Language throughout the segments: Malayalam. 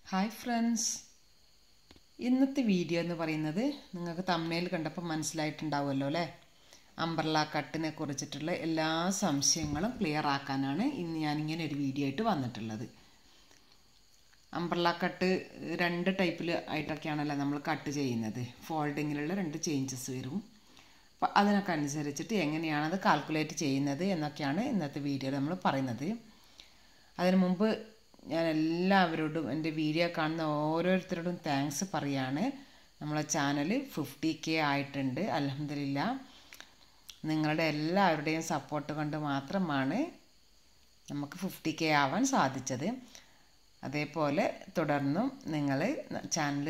ഹായ് ഫ്രണ്ട്സ് ഇന്നത്തെ വീഡിയോ എന്ന് പറയുന്നത് നിങ്ങൾക്ക് തമ്മയിൽ കണ്ടപ്പോൾ മനസ്സിലായിട്ടുണ്ടാവുമല്ലോ അല്ലേ അംബർല കട്ടിനെ കുറിച്ചിട്ടുള്ള എല്ലാ സംശയങ്ങളും ക്ലിയർ ആക്കാനാണ് ഇന്ന് ഞാനിങ്ങനെ ഒരു വീഡിയോ ആയിട്ട് വന്നിട്ടുള്ളത് അംബർല കട്ട് രണ്ട് ടൈപ്പിൽ ആയിട്ടൊക്കെയാണല്ലോ നമ്മൾ കട്ട് ചെയ്യുന്നത് ഫോൾഡിങ്ങിലുള്ള രണ്ട് ചേഞ്ചസ് വരും അപ്പോൾ അതിനൊക്കെ അനുസരിച്ചിട്ട് എങ്ങനെയാണ് അത് കാൽക്കുലേറ്റ് ചെയ്യുന്നത് എന്നൊക്കെയാണ് ഇന്നത്തെ വീഡിയോയിൽ നമ്മൾ പറയുന്നത് അതിനു മുമ്പ് ഞാൻ എല്ലാവരോടും എൻ്റെ വീഡിയോ കാണുന്ന ഓരോരുത്തരോടും താങ്ക്സ് പറയാണ് നമ്മളെ ചാനൽ ഫിഫ്റ്റി കെ ആയിട്ടുണ്ട് അലഹമില്ല നിങ്ങളുടെ എല്ലാവരുടെയും സപ്പോർട്ട് കൊണ്ട് മാത്രമാണ് നമുക്ക് ഫിഫ്റ്റി കെ ആവാൻ സാധിച്ചത് അതേപോലെ തുടർന്നും നിങ്ങൾ ചാനൽ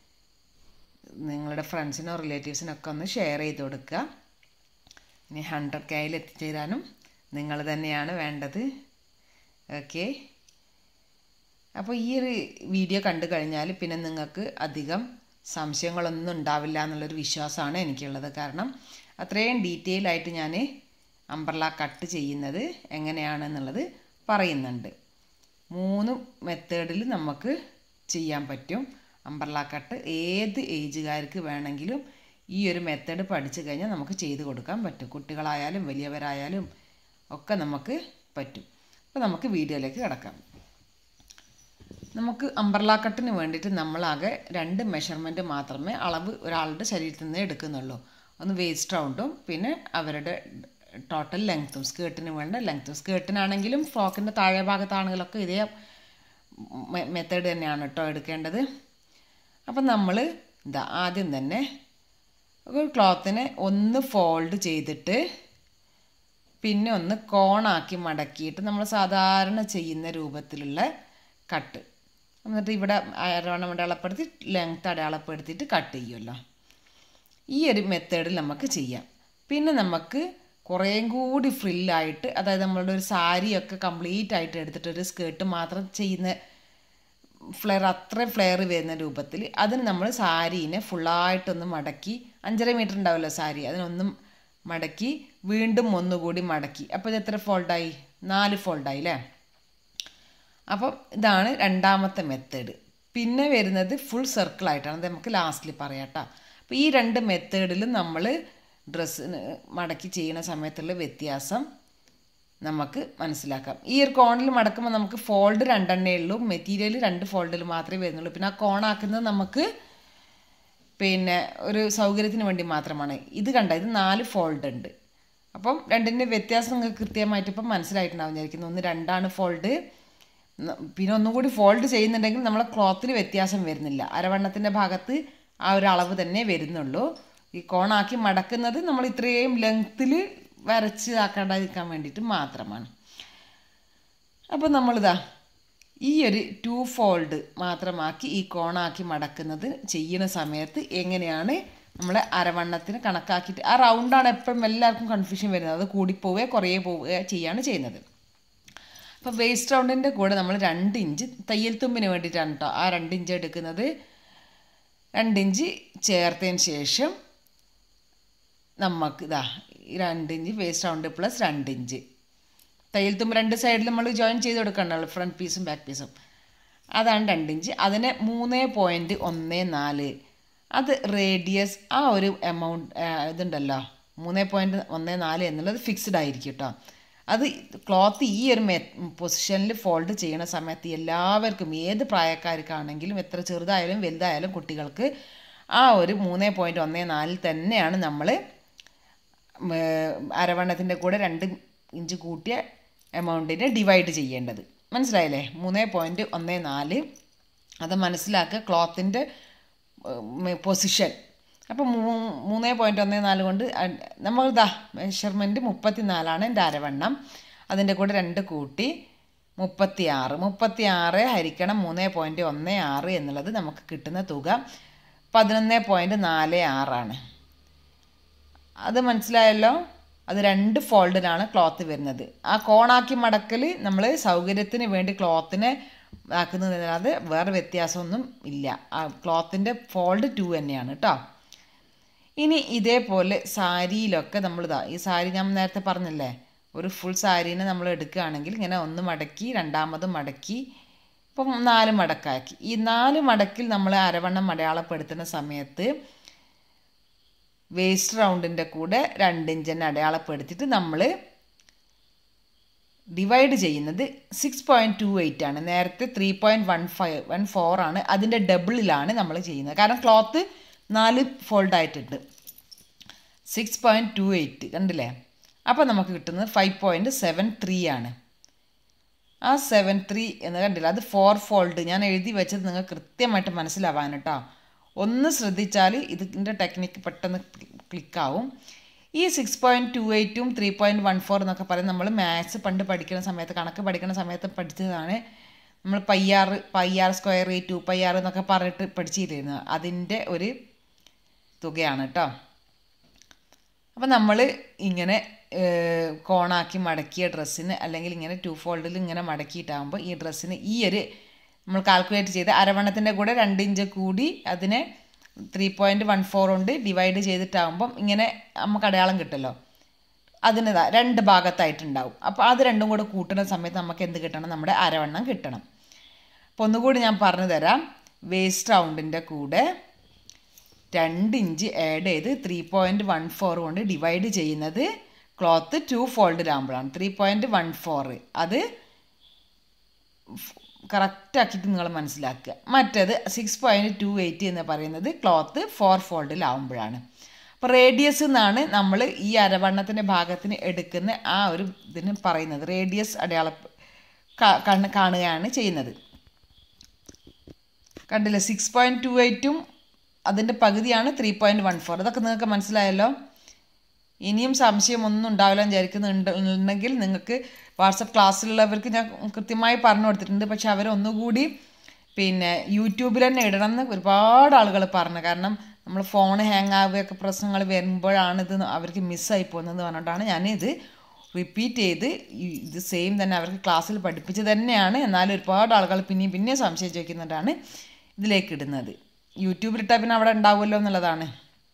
നിങ്ങളുടെ ഫ്രണ്ട്സിനോ റിലേറ്റീവ്സിനൊക്കെ ഒന്ന് ഷെയർ ചെയ്ത് കൊടുക്കുക ഇനി ഹൺഡ്രഡ് കെയിൽ എത്തിച്ചേരാനും നിങ്ങൾ തന്നെയാണ് വേണ്ടത് ഓക്കെ അപ്പോൾ ഈ ഒരു വീഡിയോ കണ്ടു കഴിഞ്ഞാൽ പിന്നെ നിങ്ങൾക്ക് അധികം സംശയങ്ങളൊന്നും ഉണ്ടാവില്ല എന്നുള്ളൊരു വിശ്വാസമാണ് എനിക്കുള്ളത് കാരണം അത്രയും ഡീറ്റെയിൽ ആയിട്ട് ഞാൻ അംബർല കട്ട് ചെയ്യുന്നത് എങ്ങനെയാണെന്നുള്ളത് പറയുന്നുണ്ട് മൂന്ന് മെത്തേഡിൽ നമുക്ക് ചെയ്യാൻ പറ്റും അംബർല കട്ട് ഏത് ഏജുകാർക്ക് വേണമെങ്കിലും ഈ ഒരു മെത്തേഡ് പഠിച്ചു കഴിഞ്ഞാൽ നമുക്ക് ചെയ്ത് കൊടുക്കാൻ പറ്റും കുട്ടികളായാലും വലിയവരായാലും ഒക്കെ നമുക്ക് പറ്റും അപ്പോൾ നമുക്ക് വീഡിയോയിലേക്ക് കിടക്കാം നമുക്ക് അംബർല കട്ടിന് വേണ്ടിയിട്ട് നമ്മളാകെ രണ്ട് മെഷർമെൻറ്റ് മാത്രമേ അളവ് ഒരാളുടെ ശരീരത്തിൽ നിന്ന് എടുക്കുന്നുള്ളൂ ഒന്ന് വേസ്റ്റ് റൗണ്ടും പിന്നെ അവരുടെ ടോട്ടൽ ലെങ്ത്തും സ്കേർട്ടിന് വേണ്ട ലെങ്ത്തും സ്കേർട്ടിനാണെങ്കിലും ഫ്രോക്കിൻ്റെ താഴെ ഭാഗത്താണെങ്കിലൊക്കെ ഇതേ മെത്തേഡ് തന്നെയാണ് കേട്ടോ എടുക്കേണ്ടത് അപ്പം നമ്മൾ ഇതാ ആദ്യം തന്നെ ഒരു ക്ലോത്തിനെ ഒന്ന് ഫോൾഡ് ചെയ്തിട്ട് പിന്നെ ഒന്ന് കോണാക്കി മടക്കിയിട്ട് നമ്മൾ സാധാരണ ചെയ്യുന്ന രൂപത്തിലുള്ള കട്ട് എന്നിട്ട് ഇവിടെ അരവണ്ണം അടയാളപ്പെടുത്തി ലെങ്ത് അടയാളപ്പെടുത്തിയിട്ട് കട്ട് ചെയ്യുമല്ലോ ഈ ഒരു മെത്തേഡിൽ നമുക്ക് ചെയ്യാം പിന്നെ നമുക്ക് കുറേയും കൂടി ഫ്രില്ലായിട്ട് അതായത് നമ്മളുടെ ഒരു സാരിയൊക്കെ കംപ്ലീറ്റ് ആയിട്ട് എടുത്തിട്ട് ഒരു സ്കേർട്ട് മാത്രം ചെയ്യുന്ന ഫ്ലെയർ അത്ര ഫ്ലെയർ വരുന്ന രൂപത്തിൽ അതിന് നമ്മൾ സാരീനെ ഫുള്ളായിട്ടൊന്ന് മടക്കി അഞ്ചര മീറ്റർ ഉണ്ടാവുമല്ലോ സാരി അതിനൊന്നും മടക്കി വീണ്ടും ഒന്നുകൂടി മടക്കി അപ്പോൾ ഇത് എത്ര ഫോൾഡായി നാല് ഫോൾഡായി അല്ലേ അപ്പം ഇതാണ് രണ്ടാമത്തെ മെത്തേഡ് പിന്നെ വരുന്നത് ഫുൾ സർക്കിളായിട്ടാണ് അത് നമുക്ക് ലാസ്റ്റിൽ പറയാം കേട്ടോ അപ്പോൾ ഈ രണ്ട് മെത്തേഡിലും നമ്മൾ ഡ്രസ്സ് മടക്കി ചെയ്യുന്ന സമയത്തുള്ള വ്യത്യാസം നമുക്ക് മനസ്സിലാക്കാം ഈ ഒരു കോണിൽ മടക്കുമ്പോൾ നമുക്ക് ഫോൾഡ് രണ്ടെണ്ണേ ഉള്ളൂ മെറ്റീരിയൽ രണ്ട് ഫോൾഡിൽ മാത്രമേ വരുന്നുള്ളൂ പിന്നെ ആ കോണാക്കുന്നത് നമുക്ക് പിന്നെ ഒരു സൗകര്യത്തിന് വേണ്ടി മാത്രമാണ് ഇത് കണ്ട ഇത് നാല് ഫോൾഡ് ഉണ്ട് അപ്പം രണ്ടിൻ്റെ വ്യത്യാസം നിങ്ങൾക്ക് കൃത്യമായിട്ട് ഇപ്പം മനസ്സിലായിട്ടുണ്ടാവും വിചാരിക്കുന്നു ഒന്ന് രണ്ടാണ് ഫോൾഡ് പിന്നെ ഒന്നും കൂടി ഫോൾഡ് ചെയ്യുന്നുണ്ടെങ്കിൽ നമ്മളെ ക്ലോത്തിൽ വ്യത്യാസം വരുന്നില്ല അരവണ്ണത്തിൻ്റെ ഭാഗത്ത് ആ ഒരു അളവ് തന്നെ വരുന്നുള്ളൂ ഈ കോണാക്കി മടക്കുന്നത് നമ്മൾ ഇത്രയും ലെങ്ത്തിൽ വരച്ച് ആക്കാണ്ടായിരിക്കാൻ വേണ്ടിയിട്ട് മാത്രമാണ് അപ്പോൾ നമ്മളിതാ ഈ ഒരു ടു ഫോൾഡ് മാത്രമാക്കി ഈ കോണാക്കി മടക്കുന്നത് ചെയ്യുന്ന സമയത്ത് എങ്ങനെയാണ് നമ്മൾ അരവണ്ണത്തിന് കണക്കാക്കിയിട്ട് ആ റൗണ്ടാണ് എപ്പോഴും എല്ലാവർക്കും കൺഫ്യൂഷൻ വരുന്നത് അത് കൂടിപ്പോവുകയോ കുറേ പോവുകയോ ചെയ്യാണ് ചെയ്യുന്നത് അപ്പോൾ വേസ്റ്റ് റൗണ്ടിൻ്റെ കൂടെ നമ്മൾ രണ്ട് ഇഞ്ച് തയ്യൽ തുമ്പിന് വേണ്ടിയിട്ടാണ് കേട്ടോ ആ രണ്ട് ഇഞ്ച് എടുക്കുന്നത് രണ്ട് ഇഞ്ച് ചേർത്തതിന് ശേഷം നമുക്ക് ഇതാ രണ്ട് ഇഞ്ച് വേസ്റ്റ് റൗണ്ട് പ്ലസ് രണ്ട് ഇഞ്ച് തയ്യൽ തുമ്പ് രണ്ട് സൈഡിൽ നമ്മൾ ജോയിൻ ചെയ്ത് കൊടുക്കണമല്ലോ ഫ്രണ്ട് പീസും ബാക്ക് പീസും അതാണ് രണ്ട് ഇഞ്ച് അതിന് മൂന്ന് പോയിൻറ്റ് ഒന്ന് നാല് അത് റേഡിയസ് ആ ഒരു എമൗണ്ട് ഇതുണ്ടല്ലോ മൂന്ന് പോയിൻറ്റ് ഒന്ന് നാല് എന്നുള്ളത് ഫിക്സ്ഡ് ആയിരിക്കും കേട്ടോ അത് ക്ലോത്ത് ഈ ഒരു മെ പൊസിഷനിൽ ഫോൾഡ് ചെയ്യുന്ന സമയത്ത് എല്ലാവർക്കും ഏത് പ്രായക്കാർക്കാണെങ്കിലും എത്ര ചെറുതായാലും വലുതായാലും കുട്ടികൾക്ക് ആ ഒരു മൂന്ന് പോയിൻറ്റ് ഒന്ന് നാലിൽ തന്നെയാണ് നമ്മൾ അരവണ്ണത്തിൻ്റെ കൂടെ രണ്ട് ഇഞ്ച് കൂട്ടിയ എമൗണ്ടിനെ ഡിവൈഡ് ചെയ്യേണ്ടത് മനസ്സിലായില്ലേ മൂന്ന് പോയിൻറ്റ് ഒന്ന് നാല് അത് മനസ്സിലാക്കുക ക്ലോത്തിൻ്റെ പൊസിഷൻ അപ്പോൾ മൂന്ന് പോയിൻറ്റ് ഒന്ന് നാല് കൊണ്ട് നമ്മൾ ഇതാ മെഷർമെൻറ്റ് മുപ്പത്തി നാലാണ് എൻ്റെ അരവണ്ണം അതിൻ്റെ കൂടെ രണ്ട് കൂട്ടി മുപ്പത്തി ആറ് മുപ്പത്തി ആറ് ഹരിക്കണം മൂന്ന് പോയിൻറ്റ് ഒന്ന് ആറ് എന്നുള്ളത് നമുക്ക് കിട്ടുന്ന തുക പതിനൊന്ന് പോയിൻറ്റ് നാല് ആറാണ് അത് മനസ്സിലായല്ലോ അത് രണ്ട് ഫോൾഡിലാണ് ക്ലോത്ത് വരുന്നത് ആ കോണാക്കി മടക്കൽ നമ്മൾ സൗകര്യത്തിന് വേണ്ടി ക്ലോത്തിനെ ആക്കുന്നതിനല്ലാതെ വേറെ വ്യത്യാസമൊന്നും ഇല്ല ആ ക്ലോത്തിൻ്റെ ഫോൾഡ് ടു തന്നെയാണ് കേട്ടോ ഇനി ഇതേപോലെ സാരിയിലൊക്കെ നമ്മൾ ഇതാ ഈ സാരി ഞാൻ നേരത്തെ പറഞ്ഞല്ലേ ഒരു ഫുൾ സാരീനെ നമ്മൾ എടുക്കുകയാണെങ്കിൽ ഇങ്ങനെ ഒന്ന് മടക്കി രണ്ടാമത് മടക്കി അപ്പം നാല് മടക്കാക്കി ഈ നാല് മടക്കിൽ നമ്മൾ അരവണ്ണം അടയാളപ്പെടുത്തുന്ന സമയത്ത് വേസ്റ്റ് റൗണ്ടിൻ്റെ കൂടെ രണ്ട് ഇഞ്ചിന് അടയാളപ്പെടുത്തിയിട്ട് നമ്മൾ ഡിവൈഡ് ചെയ്യുന്നത് സിക്സ് പോയിൻറ്റ് ടു എയ്റ്റ് ആണ് നേരത്തെ three point one five one four ആണ് അതിൻ്റെ ഡബിളിലാണ് നമ്മൾ ചെയ്യുന്നത് കാരണം ക്ലോത്ത് നാല് ഫോൾഡ് ആയിട്ടുണ്ട് സിക്സ് പോയിൻറ്റ് ടു എയ്റ്റ് കണ്ടില്ലേ അപ്പോൾ നമുക്ക് കിട്ടുന്നത് ഫൈവ് പോയിൻറ്റ് സെവൻ ത്രീ ആണ് ആ സെവൻ ത്രീ എന്ന് കണ്ടില്ല അത് ഫോർ ഫോൾഡ് ഞാൻ എഴുതി വെച്ചത് നിങ്ങൾക്ക് കൃത്യമായിട്ട് മനസ്സിലാവാൻ കേട്ടോ ഒന്ന് ശ്രദ്ധിച്ചാൽ ഇതിൻ്റെ ടെക്നിക്ക് പെട്ടെന്ന് ക്ലിക്കാവും ഈ സിക്സ് പോയിൻറ്റ് ടു എയ്റ്റും ത്രീ പോയിൻറ്റ് വൺ ഫോർ എന്നൊക്കെ പറയും നമ്മൾ മാത്സ് പണ്ട് പഠിക്കുന്ന സമയത്ത് കണക്ക് പഠിക്കുന്ന സമയത്ത് പഠിച്ചതാണ് നമ്മൾ pi r pi r square two pi r എന്നൊക്കെ പറഞ്ഞിട്ട് പഠിച്ചിരുന്നത് അതിൻ്റെ ഒരു തുകയാണ് കേട്ടോ അപ്പം നമ്മൾ ഇങ്ങനെ കോണാക്കി മടക്കിയ ഡ്രസ്സിന് അല്ലെങ്കിൽ ഇങ്ങനെ ടു ഫോൾഡിൽ ഇങ്ങനെ മടക്കിയിട്ടാകുമ്പോൾ ഈ ഡ്രസ്സിന് ഈ ഒരു നമ്മൾ കാൽക്കുലേറ്റ് ചെയ്ത് അരവണ്ണത്തിൻ്റെ കൂടെ രണ്ട് ഇഞ്ച് കൂടി അതിനെ ത്രീ പോയിൻറ്റ് വൺ ഫോർ കൊണ്ട് ഡിവൈഡ് ചെയ്തിട്ടാകുമ്പം ഇങ്ങനെ നമുക്ക് അടയാളം കിട്ടുമല്ലോ അതിന് രണ്ട് ഭാഗത്തായിട്ടുണ്ടാവും അപ്പോൾ അത് രണ്ടും കൂടെ കൂട്ടുന്ന സമയത്ത് നമുക്ക് എന്ത് കിട്ടണം നമ്മുടെ അരവണ്ണം കിട്ടണം അപ്പോൾ ഒന്നുകൂടി ഞാൻ പറഞ്ഞു തരാം വേസ്റ്റ് റൗണ്ടിൻ്റെ കൂടെ രണ്ട് ഇഞ്ച് ആഡ് ചെയ്ത് ത്രീ പോയിൻറ്റ് വൺ ഫോർ കൊണ്ട് ഡിവൈഡ് ചെയ്യുന്നത് ക്ലോത്ത് ടു ഫോൾഡിലാകുമ്പോഴാണ് ത്രീ പോയിൻറ്റ് വൺ ഫോർ അത് കറക്റ്റാക്കിയിട്ട് നിങ്ങൾ മനസ്സിലാക്കുക മറ്റത് സിക്സ് പോയിൻറ്റ് ടു എയ്റ്റ് എന്ന് പറയുന്നത് ക്ലോത്ത് ഫോർ ഫോൾഡിലാവുമ്പോഴാണ് അപ്പോൾ റേഡിയസ് എന്നാണ് നമ്മൾ ഈ അരവണ്ണത്തിൻ്റെ ഭാഗത്തിന് എടുക്കുന്ന ആ ഒരു ഇതിന് പറയുന്നത് റേഡിയസ് അടയാള കണ്ണ് കാണുകയാണ് ചെയ്യുന്നത് കണ്ടില്ലേ സിക്സ് പോയിൻറ്റ് ടു എയ്റ്റും അതിൻ്റെ പകുതിയാണ് ത്രീ പോയിൻറ്റ് വൺ ഫോർ ഇതൊക്കെ നിങ്ങൾക്ക് മനസ്സിലായല്ലോ ഇനിയും സംശയമൊന്നും ഉണ്ടാവില്ല വിചാരിക്കുന്നുണ്ടെങ്കിൽ നിങ്ങൾക്ക് വാട്സപ്പ് ക്ലാസ്സിലുള്ളവർക്ക് ഞാൻ കൃത്യമായി പറഞ്ഞു കൊടുത്തിട്ടുണ്ട് പക്ഷെ അവരൊന്നുകൂടി പിന്നെ യൂട്യൂബിൽ തന്നെ ഇടണം എന്ന് ഒരുപാട് ആളുകൾ പറഞ്ഞു കാരണം നമ്മൾ ഫോൺ ഹാങ് ആവുകയൊക്കെ പ്രശ്നങ്ങൾ വരുമ്പോഴാണ് ഇത് അവർക്ക് മിസ്സായി പോകുന്നത് പറഞ്ഞിട്ടാണ് ഞാനിത് റിപ്പീറ്റ് ചെയ്ത് ഇത് സെയിം തന്നെ അവർക്ക് ക്ലാസ്സിൽ പഠിപ്പിച്ച് തന്നെയാണ് എന്നാലും ഒരുപാട് ആളുകൾ പിന്നെയും പിന്നെയും സംശയം ചോദിക്കുന്നുണ്ടാണ് ഇതിലേക്ക് ഇടുന്നത് യൂട്യൂബിലിട്ടാൽ പിന്നെ അവിടെ ഉണ്ടാവുമല്ലോ എന്നുള്ളതാണ്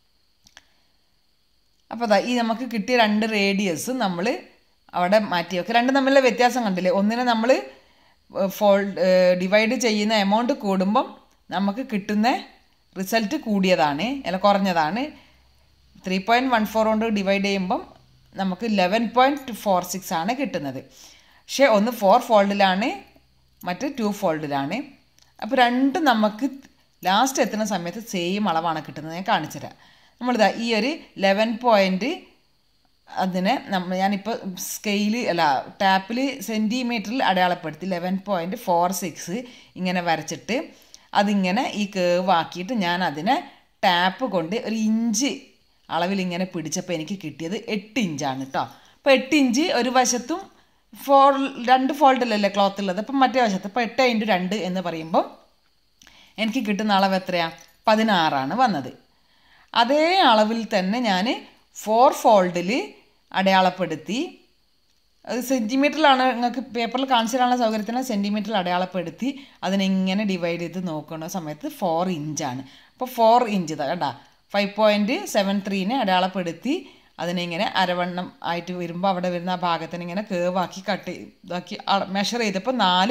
അപ്പോൾ അതാ ഈ നമുക്ക് കിട്ടിയ രണ്ട് റേഡിയസ് നമ്മൾ അവിടെ മാറ്റി വെക്കുക രണ്ട് തമ്മിലുള്ള വ്യത്യാസം കണ്ടില്ലേ ഒന്നിനെ നമ്മൾ ഫോൾഡ് ഡിവൈഡ് ചെയ്യുന്ന എമൗണ്ട് കൂടുമ്പം നമുക്ക് കിട്ടുന്ന റിസൾട്ട് കൂടിയതാണ് അല്ല കുറഞ്ഞതാണ് ത്രീ പോയിൻറ്റ് വൺ ഫോർ കൊണ്ട് ഡിവൈഡ് ചെയ്യുമ്പം നമുക്ക് ലെവൻ പോയിൻറ്റ് ഫോർ സിക്സ് ആണ് കിട്ടുന്നത് പക്ഷേ ഒന്ന് ഫോർ ഫോൾഡിലാണ് മറ്റ് ടു ഫോൾഡിലാണ് അപ്പോൾ രണ്ടും നമുക്ക് ലാസ്റ്റ് എത്തുന്ന സമയത്ത് സെയിം അളവാണ് കിട്ടുന്നത് ഞാൻ കാണിച്ചു തരാം നമ്മളിതാ ഈ ഒരു ലെവൻ പോയിൻറ്റ് അതിനെ നമ്മൾ ഞാനിപ്പോൾ സ്കെയിൽ അല്ല ടാപ്പിൽ സെൻറ്റിമീറ്ററിൽ അടയാളപ്പെടുത്തി ലെവൻ പോയിൻറ്റ് ഫോർ സിക്സ് ഇങ്ങനെ വരച്ചിട്ട് അതിങ്ങനെ ഈ കേവ് ആക്കിയിട്ട് ഞാൻ അതിനെ ടാപ്പ് കൊണ്ട് ഒരു ഇഞ്ച് അളവിൽ ഇങ്ങനെ പിടിച്ചപ്പോൾ എനിക്ക് കിട്ടിയത് എട്ട് ഇഞ്ചാണ് കേട്ടോ അപ്പോൾ എട്ട് ഇഞ്ച് ഒരു വശത്തും ഫോൾ രണ്ട് ഫോൾഡിലല്ലേ ക്ലോത്ത് ഉള്ളത് അപ്പം മറ്റേ വശത്ത് ഇപ്പോൾ എട്ട് ഇൻറ്റു രണ്ട് എന്ന് പറയുമ്പോൾ എനിക്ക് കിട്ടുന്ന അളവ് എത്രയാണ് പതിനാറാണ് വന്നത് അതേ അളവിൽ തന്നെ ഞാൻ ഫോർ ഫോൾഡിൽ അടയാളപ്പെടുത്തി അത് സെൻറ്റിമീറ്ററിലാണ് നിങ്ങൾക്ക് പേപ്പറിൽ കാണിച്ചു തരാനുള്ള സൗകര്യത്തിന് സെൻറ്റിമീറ്ററിൽ അടയാളപ്പെടുത്തി അതിനെങ്ങനെ ഡിവൈഡ് ചെയ്ത് നോക്കുന്ന സമയത്ത് ഫോർ ഇഞ്ചാണ് അപ്പോൾ ഫോർ ഇഞ്ച് കേട്ടോ ഫൈവ് പോയിൻറ്റ് സെവൻ ത്രീനെ അടയാളപ്പെടുത്തി അതിനിങ്ങനെ അരവണ്ണം ആയിട്ട് വരുമ്പോൾ അവിടെ വരുന്ന ആ ഭാഗത്തിന് ഇങ്ങനെ കേവാക്കി കട്ട് ഇതാക്കി മെഷർ ചെയ്തപ്പോൾ നാല്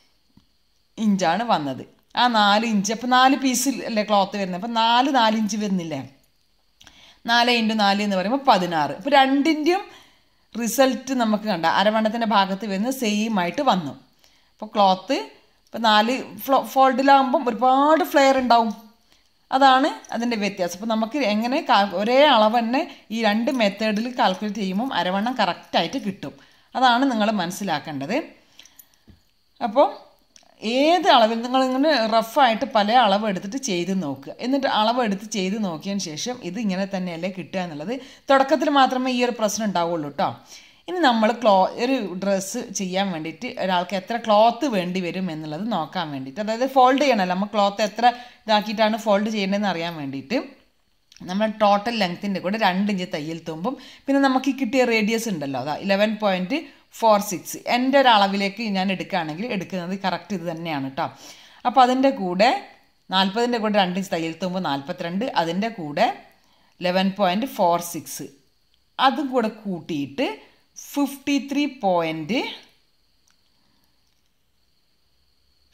ഇഞ്ചാണ് വന്നത് ആ നാല് ഇഞ്ച് അപ്പോൾ നാല് പീസിൽ അല്ലേ ക്ലോത്ത് വരുന്നത് അപ്പോൾ നാല് നാല് ഇഞ്ച് വരുന്നില്ലേ നാല് ഇൻറ്റു നാല് എന്ന് പറയുമ്പോൾ പതിനാറ് അപ്പോൾ രണ്ടിൻ്റെയും റിസൾട്ട് നമുക്ക് കണ്ട അരവണ്ണത്തിൻ്റെ ഭാഗത്ത് വരുന്നത് സെയിം ആയിട്ട് വന്നു അപ്പോൾ ക്ലോത്ത് ഇപ്പോൾ നാല് ഫ്ലോ ഫോൾഡിലാകുമ്പം ഒരുപാട് ഫ്ലെയർ ഉണ്ടാവും അതാണ് അതിൻ്റെ വ്യത്യാസം അപ്പോൾ നമുക്ക് എങ്ങനെ ഒരേ അളവ് തന്നെ ഈ രണ്ട് മെത്തേഡിൽ കാൽക്കുലേറ്റ് ചെയ്യുമ്പം അരവണ്ണം കറക്റ്റായിട്ട് കിട്ടും അതാണ് നിങ്ങൾ മനസ്സിലാക്കേണ്ടത് അപ്പോൾ ഏത് അളവിൽ നിങ്ങൾ ഇങ്ങനെ റഫായിട്ട് പല അളവ് എടുത്തിട്ട് ചെയ്ത് നോക്കുക എന്നിട്ട് അളവ് എടുത്ത് ചെയ്ത് നോക്കിയതിന് ശേഷം ഇത് ഇങ്ങനെ തന്നെയല്ലേ കിട്ടുക എന്നുള്ളത് തുടക്കത്തിൽ മാത്രമേ ഈ ഒരു പ്രശ്നം ഉണ്ടാവുള്ളൂ കേട്ടോ ഇനി നമ്മൾ ക്ലോ ഒരു ഡ്രസ്സ് ചെയ്യാൻ വേണ്ടിയിട്ട് ഒരാൾക്ക് എത്ര ക്ലോത്ത് വേണ്ടി വരും എന്നുള്ളത് നോക്കാൻ വേണ്ടിയിട്ട് അതായത് ഫോൾഡ് ചെയ്യണമല്ലോ നമ്മൾ ക്ലോത്ത് എത്ര ഇതാക്കിയിട്ടാണ് ഫോൾഡ് ചെയ്യേണ്ടതെന്ന് അറിയാൻ വേണ്ടിയിട്ട് നമ്മൾ ടോട്ടൽ ലെങ്ത്തിൻ്റെ കൂടെ രണ്ട് ഇഞ്ച് തയ്യൽ തുമ്പും പിന്നെ നമുക്ക് ഈ കിട്ടിയ റേഡിയസ് ഉണ്ടല്ലോ അതാ ഇലവൻ പോയിൻറ്റ് ഫോർ സിക്സ് എൻ്റെ ഒരു അളവിലേക്ക് ഞാൻ എടുക്കുകയാണെങ്കിൽ എടുക്കുന്നത് കറക്റ്റ് ഇത് തന്നെയാണ് കേട്ടോ അപ്പോൾ അതിൻ്റെ കൂടെ നാൽപ്പതിൻ്റെ കൂടെ രണ്ട് ഇഞ്ച് തയ്യൽ തുമ്പ് നാൽപ്പത്തിരണ്ട് അതിൻ്റെ കൂടെ ലെവൻ പോയിൻറ്റ് ഫോർ സിക്സ് അതും കൂടെ കൂട്ടിയിട്ട് fifty three point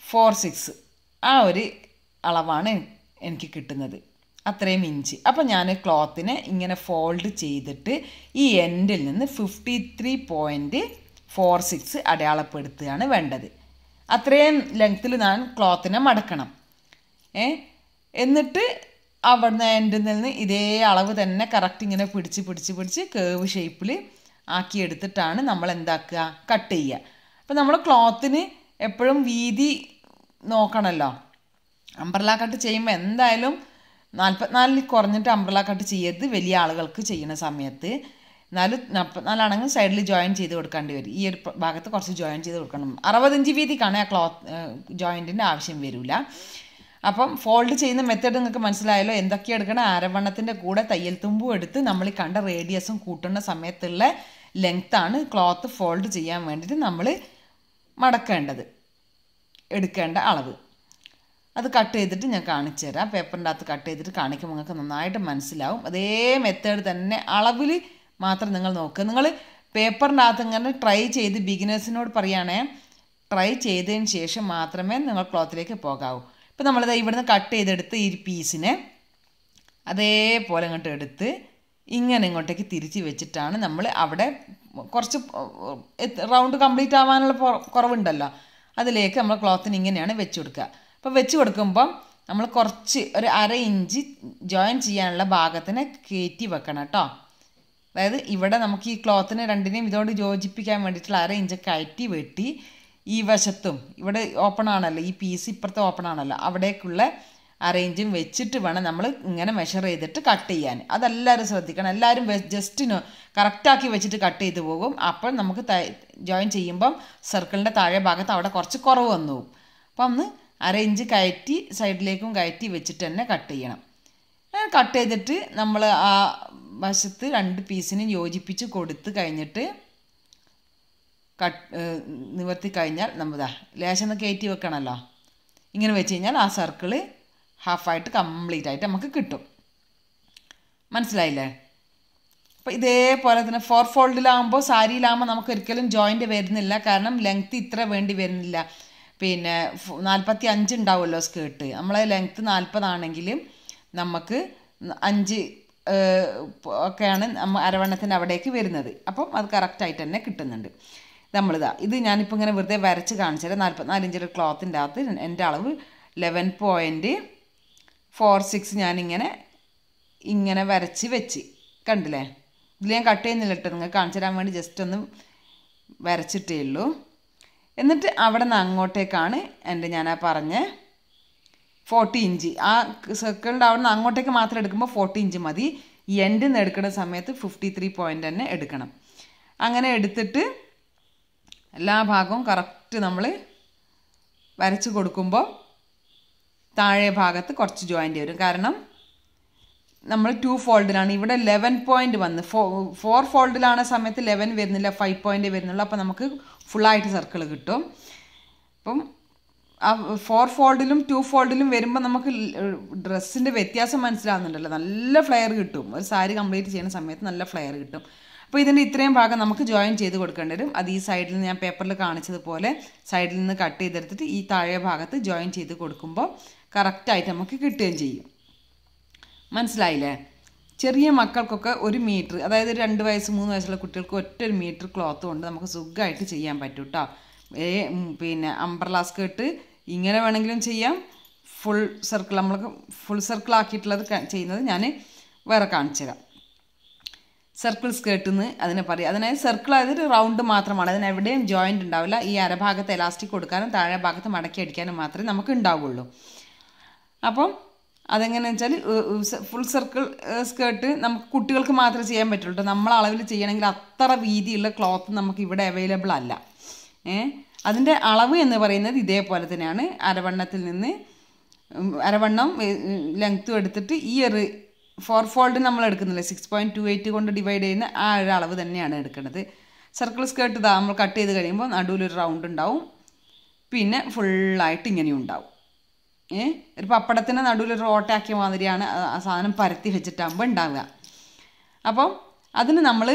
four six ആ ഒരു അളവാണ് എനിക്ക് കിട്ടുന്നത് അത്രയും ഇഞ്ച് അപ്പോൾ ഞാൻ ക്ലോത്തിനെ ഇങ്ങനെ ഫോൾഡ് ചെയ്തിട്ട് ഈ എൻഡിൽ നിന്ന് fifty three point four six അടയാളപ്പെടുത്തുകയാണ് വേണ്ടത് അത്രയും ലെങ്ത്തിൽ ഞാൻ ക്ലോത്തിനെ മടക്കണം ഏ എന്നിട്ട് അവിടുന്ന് എൻഡിൽ നിന്ന് ഇതേ അളവ് തന്നെ കറക്റ്റ് ഇങ്ങനെ പിടിച്ച് പിടിച്ച് പിടിച്ച് കേവ് ഷേപ്പിൽ ആക്കി എടുത്തിട്ടാണ് നമ്മൾ എന്താക്കുക കട്ട് ചെയ്യുക അപ്പോൾ നമ്മൾ ക്ലോത്തിന് എപ്പോഴും വീതി നോക്കണമല്ലോ അംബ്രല കട്ട് ചെയ്യുമ്പോൾ എന്തായാലും നാൽപ്പത്തിനാലിൽ കുറഞ്ഞിട്ട് അംബ്രല കട്ട് ചെയ്യരുത് വലിയ ആളുകൾക്ക് ചെയ്യുന്ന സമയത്ത് എന്നാലും നാൽപ്പത്തിനാലാണെങ്കിൽ സൈഡിൽ ജോയിൻ ചെയ്ത് കൊടുക്കേണ്ടി വരും ഈ ഒരു ഭാഗത്ത് കുറച്ച് ജോയിൻ ചെയ്ത് കൊടുക്കണം അറുപത്തഞ്ച് വീതിക്കാണ് ആ ക്ലോത്ത് ജോയിൻറ്റിൻ്റെ ആവശ്യം വരില്ല അപ്പം ഫോൾഡ് ചെയ്യുന്ന മെത്തേഡ് നിങ്ങൾക്ക് മനസ്സിലായല്ലോ എന്തൊക്കെ എടുക്കണം അരവണ്ണത്തിൻ്റെ കൂടെ തയ്യൽ തുമ്പും എടുത്ത് നമ്മൾ ഈ കണ്ട റേഡിയസും കൂട്ടുന്ന സമയത്തുള്ള ലെങ്ത്താണ് ക്ലോത്ത് ഫോൾഡ് ചെയ്യാൻ വേണ്ടിയിട്ട് നമ്മൾ മടക്കേണ്ടത് എടുക്കേണ്ട അളവ് അത് കട്ട് ചെയ്തിട്ട് ഞാൻ കാണിച്ചു തരാം പേപ്പറിൻ്റെ അകത്ത് കട്ട് ചെയ്തിട്ട് കാണിക്കുമ്പോൾ നിങ്ങൾക്ക് നന്നായിട്ട് മനസ്സിലാവും അതേ മെത്തേഡ് തന്നെ അളവിൽ മാത്രം നിങ്ങൾ നോക്കുക നിങ്ങൾ പേപ്പറിൻ്റെ അകത്ത് ഇങ്ങനെ ട്രൈ ചെയ്ത് ബിഗിനേഴ്സിനോട് പറയുകയാണേ ട്രൈ ചെയ്തതിന് ശേഷം മാത്രമേ നിങ്ങൾ ക്ലോത്തിലേക്ക് പോകാവൂ ഇപ്പോൾ നമ്മളിത് ഇവിടുന്ന് കട്ട് ചെയ്തെടുത്ത് ഈ പീസിനെ അതേപോലെ ഇങ്ങോട്ട് എടുത്ത് ഇങ്ങനെ ഇങ്ങോട്ടേക്ക് തിരിച്ച് വെച്ചിട്ടാണ് നമ്മൾ അവിടെ കുറച്ച് റൗണ്ട് കംപ്ലീറ്റ് ആവാനുള്ള കുറവുണ്ടല്ലോ അതിലേക്ക് നമ്മൾ ക്ലോത്തിന് ഇങ്ങനെയാണ് വെച്ച് കൊടുക്കുക അപ്പോൾ വെച്ച് കൊടുക്കുമ്പം നമ്മൾ കുറച്ച് ഒരു അര ഇഞ്ച് ജോയിൻ ചെയ്യാനുള്ള ഭാഗത്തിന് കയറ്റി വെക്കണം കേട്ടോ അതായത് ഇവിടെ നമുക്ക് ഈ ക്ലോത്തിനെ രണ്ടിനെയും ഇതോട് യോജിപ്പിക്കാൻ വേണ്ടിയിട്ടുള്ള അര ഇഞ്ച് കയറ്റി വെട്ടി ഈ വശത്തും ഇവിടെ ഓപ്പൺ ആണല്ലോ ഈ പീസ് ഇപ്പുറത്തെ ഓപ്പൺ ആണല്ലോ അവിടേക്കുള്ള അറേഞ്ചും വെച്ചിട്ട് വേണം നമ്മൾ ഇങ്ങനെ മെഷർ ചെയ്തിട്ട് കട്ട് ചെയ്യാൻ അതെല്ലാവരും ശ്രദ്ധിക്കണം എല്ലാവരും ജസ്റ്റിന് കറക്റ്റാക്കി വെച്ചിട്ട് കട്ട് ചെയ്ത് പോകും അപ്പോൾ നമുക്ക് ജോയിൻ ചെയ്യുമ്പം സർക്കിളിൻ്റെ താഴെ ഭാഗത്ത് അവിടെ കുറച്ച് കുറവ് വന്നു പോകും അപ്പം ഒന്ന് അര ഇഞ്ച് കയറ്റി സൈഡിലേക്കും കയറ്റി വെച്ചിട്ട് തന്നെ കട്ട് ചെയ്യണം കട്ട് ചെയ്തിട്ട് നമ്മൾ ആ വശത്ത് രണ്ട് പീസിന് യോജിപ്പിച്ച് കൊടുത്ത് കഴിഞ്ഞിട്ട് കട്ട് നിവർത്തി കഴിഞ്ഞാൽ നമ്മതാ ലേശം കയറ്റി വെക്കണമല്ലോ ഇങ്ങനെ വെച്ച് കഴിഞ്ഞാൽ ആ സർക്കിള് ഹാഫായിട്ട് കംപ്ലീറ്റ് ആയിട്ട് നമുക്ക് കിട്ടും മനസ്സിലായില്ലേ അപ്പോൾ ഇതേപോലെ തന്നെ ഫോർ ഫോൾഡിലാകുമ്പോൾ സാരിയിലാകുമ്പോൾ നമുക്ക് ഒരിക്കലും ജോയിൻ്റ് വരുന്നില്ല കാരണം ലെങ്ത്ത് ഇത്ര വേണ്ടി വരുന്നില്ല പിന്നെ നാൽപ്പത്തി അഞ്ച് ഉണ്ടാവുമല്ലോ സ്കേർട്ട് നമ്മളെ ലെങ്ത്ത് നാൽപ്പതാണെങ്കിൽ നമുക്ക് അഞ്ച് ഒക്കെയാണ് നമ്മ അരവണ്ണത്തിൻ്റെ അവിടേക്ക് വരുന്നത് അപ്പം അത് കറക്റ്റായിട്ട് തന്നെ കിട്ടുന്നുണ്ട് നമ്മളിതാ ഇത് ഞാനിപ്പോൾ ഇങ്ങനെ വെറുതെ വരച്ച് കാണിച്ചത് നാൽപ്പത്തിനാല് ഇഞ്ചിൻ്റെ ക്ലോത്തിൻ്റെ അകത്ത് എൻ്റെ അളവ് ലെവൻ പോയിൻറ്റ് ഫോർ സിക്സ് ഞാനിങ്ങനെ ഇങ്ങനെ വരച്ച് വെച്ച് കണ്ടില്ലേ ഇതിൽ ഞാൻ കട്ട് ചെയ്യുന്നില്ല കേട്ടോ നിങ്ങൾക്ക് കാണിച്ചു തരാൻ വേണ്ടി ജസ്റ്റ് ഒന്ന് വരച്ചിട്ടേ ഉള്ളൂ എന്നിട്ട് അവിടെ നിന്ന് അങ്ങോട്ടേക്കാണ് എൻ്റെ ഞാൻ ആ പറഞ്ഞ ഫോർട്ടി ഇഞ്ച് ആ സർക്കിളിൻ്റെ അവിടെ നിന്ന് അങ്ങോട്ടേക്ക് മാത്രം എടുക്കുമ്പോൾ ഫോർട്ടി ഇഞ്ച് മതി എൻഡിൽ നിന്ന് എടുക്കുന്ന സമയത്ത് ഫിഫ്റ്റി ത്രീ പോയിൻ്റ് തന്നെ എടുക്കണം അങ്ങനെ എടുത്തിട്ട് എല്ലാ ഭാഗവും കറക്റ്റ് നമ്മൾ വരച്ച് കൊടുക്കുമ്പോൾ താഴെ ഭാഗത്ത് കുറച്ച് ജോയിൻ്റ് വരും കാരണം നമ്മൾ ടു ഫോൾഡിലാണ് ഇവിടെ ലെവൻ പോയിന്റ് വന്ന് ഫോ ഫോർ ഫോൾഡിലാണ് സമയത്ത് ലെവൻ വരുന്നില്ല ഫൈവ് പോയിന്റ് വരുന്നുള്ളൂ അപ്പോൾ നമുക്ക് ഫുള്ളായിട്ട് സർക്കിൾ കിട്ടും അപ്പം ആ ഫോർ ഫോൾഡിലും ടു ഫോൾഡിലും വരുമ്പോൾ നമുക്ക് ഡ്രസ്സിൻ്റെ വ്യത്യാസം മനസ്സിലാവുന്നുണ്ടല്ലോ നല്ല ഫ്ലെയർ കിട്ടും ഒരു സാരി കംപ്ലീറ്റ് ചെയ്യുന്ന സമയത്ത് നല്ല ഫ്ലെയർ കിട്ടും അപ്പോൾ ഇതിൻ്റെ ഇത്രയും ഭാഗം നമുക്ക് ജോയിൻ ചെയ്ത് കൊടുക്കേണ്ടി വരും അത് ഈ സൈഡിൽ നിന്ന് ഞാൻ പേപ്പറിൽ കാണിച്ചതുപോലെ സൈഡിൽ നിന്ന് കട്ട് ചെയ്തെടുത്തിട്ട് ഈ താഴെ ഭാഗത്ത് ജോയിൻ ചെയ്ത് കൊടുക്കുമ്പോൾ കറക്റ്റായിട്ട് നമുക്ക് കിട്ടുകയും ചെയ്യും മനസ്സിലായില്ലേ ചെറിയ മക്കൾക്കൊക്കെ ഒരു മീറ്റർ അതായത് ഒരു രണ്ട് വയസ്സ് മൂന്ന് വയസ്സുള്ള കുട്ടികൾക്ക് ഒറ്റ ഒരു മീറ്റർ ക്ലോത്ത് കൊണ്ട് നമുക്ക് സുഖമായിട്ട് ചെയ്യാൻ പറ്റും കേട്ടോ ഏ പിന്നെ അംബ്രല സ്കേർട്ട് ഇങ്ങനെ വേണമെങ്കിലും ചെയ്യാം ഫുൾ സർക്കിൾ നമ്മൾക്ക് ഫുൾ സർക്കിൾ ആക്കിയിട്ടുള്ളത് ചെയ്യുന്നത് ഞാൻ വേറെ കാണിച്ചു തരാം സർക്കിൾ സ്കേർട്ട് എന്ന് അതിനെ പറയും അതിനെ സർക്കിൾ അതൊരു റൗണ്ട് മാത്രമാണ് അതിന് എവിടെയും ജോയിൻ്റ് ഉണ്ടാവില്ല ഈ അരഭാഗത്ത് എലാസ്റ്റിക് കൊടുക്കാനും താഴെ ഭാഗത്ത് മടക്കി അടിക്കാനും മാത്രമേ നമുക്ക് ഉണ്ടാവുള്ളൂ അപ്പം അതെങ്ങനെയാണെന്ന് വെച്ചാൽ ഫുൾ സർക്കിൾ സ്കേർട്ട് നമുക്ക് കുട്ടികൾക്ക് മാത്രമേ ചെയ്യാൻ പറ്റുള്ളൂ നമ്മൾ അളവിൽ ചെയ്യണമെങ്കിൽ അത്ര വീതിയുള്ള ക്ലോത്ത് നമുക്ക് ഇവിടെ അവൈലബിൾ അല്ല ഏ അതിൻ്റെ അളവ് എന്ന് പറയുന്നത് ഇതേപോലെ തന്നെയാണ് അരവണ്ണത്തിൽ നിന്ന് അരവണ്ണം ലെങ്ത്തും എടുത്തിട്ട് ഈ ഒരു ഫോർ ഫോൾഡ് നമ്മൾ എടുക്കുന്നില്ല സിക്സ് പോയിൻറ്റ് ടു എയ്റ്റ് കൊണ്ട് ഡിവൈഡ് ചെയ്യുന്ന ആ ഒരു അളവ് തന്നെയാണ് എടുക്കുന്നത് സർക്കിൾ സ്കേർട്ട് ഇതാ നമ്മൾ കട്ട് ചെയ്ത് കഴിയുമ്പോൾ നടുവിലൊരു റൗണ്ട് ഉണ്ടാവും പിന്നെ ഫുള്ളായിട്ട് ഇങ്ങനെയും ഉണ്ടാവും ഏ ഒരു പപ്പടത്തിൻ്റെ നടുവിൽ ഒരു ഓട്ടയാക്കിയ മാതിരിയാണ് ആ സാധനം പരത്തി വെച്ചിട്ടാകുമ്പോൾ ഉണ്ടാവുക അപ്പം അതിന് നമ്മൾ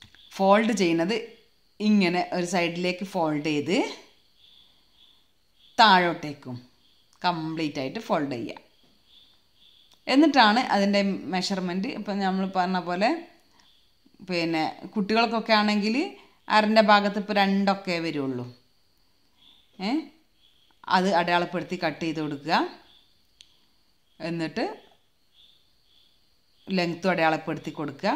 ഫോൾഡ് ചെയ്യുന്നത് ഇങ്ങനെ ഒരു സൈഡിലേക്ക് ഫോൾഡ് ചെയ്ത് താഴോട്ടേക്കും കംപ്ലീറ്റ് ആയിട്ട് ഫോൾഡ് ചെയ്യുക എന്നിട്ടാണ് അതിൻ്റെ മെഷർമെൻറ്റ് ഇപ്പം നമ്മൾ പറഞ്ഞ പോലെ പിന്നെ കുട്ടികൾക്കൊക്കെ ആണെങ്കിൽ അരൻ്റെ ഭാഗത്ത് ഇപ്പോൾ രണ്ടൊക്കെ വരുള്ളൂ ഏ അത് അടയാളപ്പെടുത്തി കട്ട് ചെയ്ത് കൊടുക്കുക എന്നിട്ട് ലെങ്ത്തും അടയാളപ്പെടുത്തി കൊടുക്കുക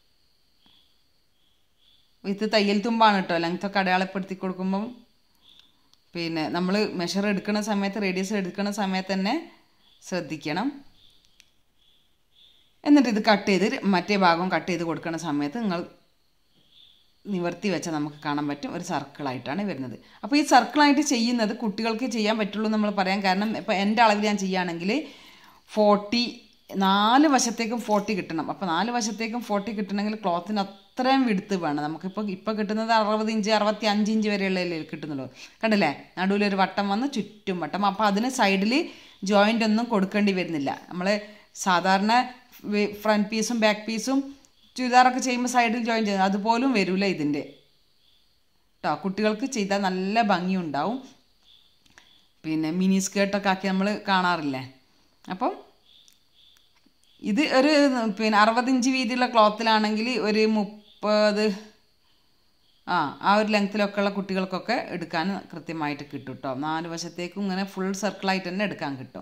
ഇത് തയ്യൽ തുമ്പാണ് കേട്ടോ ലെങ്ത്തൊക്കെ അടയാളപ്പെടുത്തി കൊടുക്കുമ്പം പിന്നെ നമ്മൾ മെഷർ എടുക്കുന്ന സമയത്ത് റേഡിയസ് എടുക്കുന്ന സമയത്ത് തന്നെ ശ്രദ്ധിക്കണം എന്നിട്ട് ഇത് കട്ട് ചെയ്ത് മറ്റേ ഭാഗം കട്ട് ചെയ്ത് കൊടുക്കുന്ന സമയത്ത് നിങ്ങൾ നിവർത്തി വെച്ചാൽ നമുക്ക് കാണാൻ പറ്റും ഒരു സർക്കിളായിട്ടാണ് വരുന്നത് അപ്പോൾ ഈ സർക്കിളായിട്ട് ചെയ്യുന്നത് കുട്ടികൾക്ക് ചെയ്യാൻ പറ്റുള്ളൂ നമ്മൾ പറയാൻ കാരണം ഇപ്പോൾ എൻ്റെ അളവിൽ ഞാൻ ചെയ്യുകയാണെങ്കിൽ ഫോർട്ടി നാല് വശത്തേക്കും ഫോർട്ടി കിട്ടണം അപ്പോൾ നാല് വശത്തേക്കും ഫോർട്ടി കിട്ടണമെങ്കിൽ ക്ലോത്തിന് അത്രയും വിടുത്ത് വേണം നമുക്കിപ്പോൾ ഇപ്പോൾ കിട്ടുന്നത് അറുപത് ഇഞ്ച് അറുപത്തി അഞ്ച് ഇഞ്ച് വരെയുള്ളതിൽ കിട്ടുന്നുള്ളൂ കണ്ടില്ലേ നടുവിലൊരു വട്ടം വന്ന് ചുറ്റും വട്ടം അപ്പോൾ അതിന് സൈഡിൽ ജോയിൻ്റ് ഒന്നും കൊടുക്കേണ്ടി വരുന്നില്ല നമ്മൾ സാധാരണ ഫ്രണ്ട് പീസും ബാക്ക് പീസും ചുരിദാറൊക്കെ ചെയ്യുമ്പോൾ സൈഡിൽ ജോയിൻ ചെയ്യുന്നത് അതുപോലും വരില്ല ഇതിൻ്റെ കേട്ടോ കുട്ടികൾക്ക് ചെയ്താൽ നല്ല ഭംഗിയുണ്ടാവും പിന്നെ മിനി സ്കേർട്ടൊക്കെ ആക്കി നമ്മൾ കാണാറില്ലേ അപ്പം ഇത് ഒരു പിന്നെ അറുപത് ഇഞ്ച് വീതിയുള്ള ക്ലോത്തിലാണെങ്കിൽ ഒരു മുപ്പത് ആ ആ ഒരു ലെങ്ത്തിലൊക്കെ ഉള്ള കുട്ടികൾക്കൊക്കെ എടുക്കാൻ കൃത്യമായിട്ട് കിട്ടും കേട്ടോ നാല് വശത്തേക്കും ഇങ്ങനെ ഫുൾ സർക്കിളായിട്ട് തന്നെ എടുക്കാൻ കിട്ടും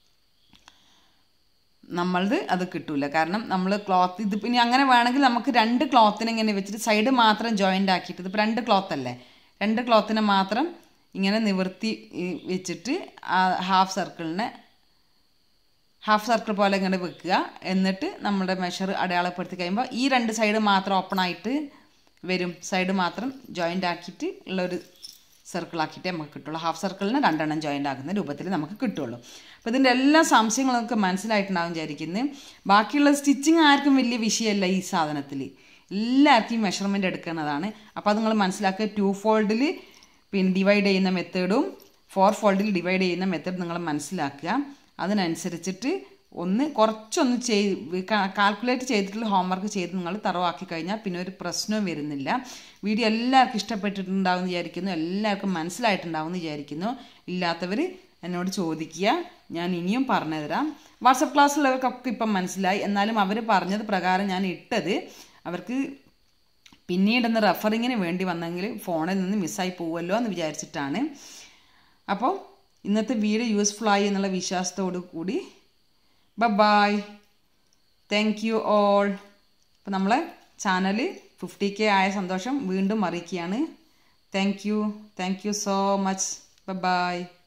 നമ്മളത് അത് കിട്ടൂല കാരണം നമ്മൾ ക്ലോത്ത് ഇത് ഇനി അങ്ങനെ വേണമെങ്കിൽ നമുക്ക് രണ്ട് ക്ലോത്തിനെ ഇങ്ങനെ വെച്ചിട്ട് സൈഡ് മാത്രം ജോയിൻ്റ് ആക്കിയിട്ട് ഇതിപ്പോൾ രണ്ട് ക്ലോത്ത് അല്ലേ രണ്ട് ക്ലോത്തിനെ മാത്രം ഇങ്ങനെ നിവർത്തി ഈ വെച്ചിട്ട് ആ ഹാഫ് സർക്കിളിനെ ഹാഫ് സർക്കിൾ പോലെ ഇങ്ങനെ വെക്കുക എന്നിട്ട് നമ്മുടെ മെഷർ അടയാളപ്പെടുത്തി കഴിയുമ്പോൾ ഈ രണ്ട് സൈഡ് മാത്രം ഓപ്പൺ ആയിട്ട് വരും സൈഡ് മാത്രം ജോയിൻ്റ് ആക്കിയിട്ട് ഉള്ളൊരു സർക്കിളാക്കിയിട്ടേ നമുക്ക് കിട്ടുള്ളൂ ഹാഫ് സർക്കിളിന് രണ്ടെണ്ണം ജോയിൻ്റ് ആക്കുന്ന രൂപത്തിൽ നമുക്ക് കിട്ടുള്ളൂ അപ്പോൾ ഇതിൻ്റെ എല്ലാ സംശയങ്ങളും നമുക്ക് മനസ്സിലായിട്ടുണ്ടാവും വിചാരിക്കുന്നത് ബാക്കിയുള്ള സ്റ്റിച്ചിങ് ആർക്കും വലിയ വിഷയമല്ല ഈ സാധനത്തിൽ എല്ലാവർക്കും ഈ മെഷർമെൻ്റ് എടുക്കുന്നതാണ് അപ്പോൾ അത് നിങ്ങൾ മനസ്സിലാക്കുക ടു ഫോൾഡിൽ പിന്നെ ഡിവൈഡ് ചെയ്യുന്ന മെത്തേഡും ഫോർ ഫോൾഡിൽ ഡിവൈഡ് ചെയ്യുന്ന മെത്തേഡ് നിങ്ങൾ മനസ്സിലാക്കുക അതിനനുസരിച്ചിട്ട് ഒന്ന് കുറച്ചൊന്ന് ചെയ്ത് കാൽക്കുലേറ്റ് ചെയ്തിട്ടുള്ള ഹോംവർക്ക് ചെയ്ത് നിങ്ങൾ തറവാക്കി കഴിഞ്ഞാൽ പിന്നെ ഒരു പ്രശ്നവും വരുന്നില്ല വീഡിയോ എല്ലാവർക്കും ഇഷ്ടപ്പെട്ടിട്ടുണ്ടാവും എന്ന് വിചാരിക്കുന്നു എല്ലാവർക്കും മനസ്സിലായിട്ടുണ്ടാവും എന്ന് വിചാരിക്കുന്നു ഇല്ലാത്തവർ എന്നോട് ചോദിക്കുക ഞാൻ ഇനിയും പറഞ്ഞു തരാം വാട്സപ്പ് ക്ലാസ്സിലുള്ളവർക്കൊക്കെ ഇപ്പം മനസ്സിലായി എന്നാലും അവർ പറഞ്ഞത് പ്രകാരം ഞാൻ ഇട്ടത് അവർക്ക് പിന്നീടൊന്ന് റെഫറിങ്ങിന് വേണ്ടി വന്നെങ്കിൽ ഫോണിൽ നിന്ന് മിസ്സായി പോവുമല്ലോ എന്ന് വിചാരിച്ചിട്ടാണ് അപ്പോൾ ഇന്നത്തെ വീഡിയോ യൂസ്ഫുൾ ആയി എന്നുള്ള വിശ്വാസത്തോടു കൂടി ബൈ താങ്ക് യു ഓൾ അപ്പോൾ നമ്മളെ ചാനൽ ഫിഫ്റ്റി കെ ആയ സന്തോഷം വീണ്ടും അറിയിക്കുകയാണ് thank you thank you so much by